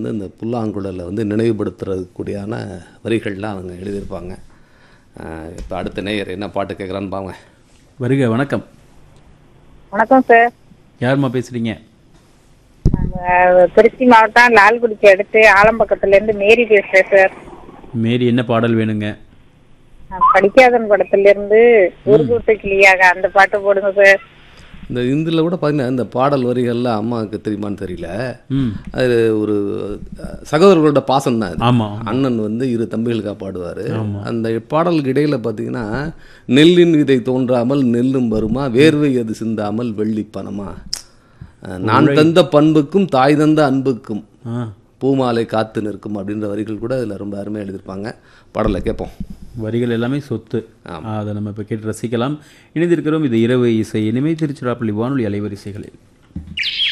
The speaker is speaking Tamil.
வந்து இந்த புல்லாங்குழலை வந்து நினைவுபடுத்துறதுக்கூடியான வரிகள்லாம் அவங்க எழுதியிருப்பாங்க இப்போ அடுத்த நேயர் என்ன பாட்டு கேட்குறான்னு பாங்க வருக வணக்கம் வணக்கம் சார் யாரும்மா பேசுறீங்க நாங்க திருச்சி மாவட்டம் லால்குடிக்கு அடுத்து ஆலம்பக்கத்துல இருந்து மேரி பேசுறேன் சார் மேரி என்ன பாடல் வேணுங்க நான் படிக்காதன் படத்துல இருந்து உருகுட்டு கிளியாக அந்த பாட்டு போடுங்க சார் இந்த இதில் கூட பார்த்தீங்கன்னா இந்த பாடல் வரிகள்லாம் அம்மாவுக்கு தெரியுமான்னு தெரியல ம் அது ஒரு அஹ், சகோதரர்களோட பாசம் தான் இது ஆமா அண்ணன் வந்து இரு தம்பிகளுக்காக பாடுவார் அந்த பாடலுக்கு இடையில பார்த்தீங்கன்னா நெல்லின் விதை தோன்றாமல் நெல்லும் வருமா வேர்வை அது சிந்தாமல் வெள்ளி பணமா அஹ், நான் தந்த பண்புக்கும் தாய் தந்த அன்புக்கும் ஆ பூமாலை காத்து நிற்கும் அப்படின்ற வரிகள் கூட இதில் ரொம்ப அருமையாக எழுதியிருப்பாங்க பாடலை கேட்போம் வரிகள் எல்லாமே சொத்து அதை நம்ம இப்போ கேட்டு ரசிக்கலாம் இணைந்திருக்கிறோம் இது இரவு இசை இனிமே திருச்சிராப்பள்ளி வானொலி அலைவரிசைகளில்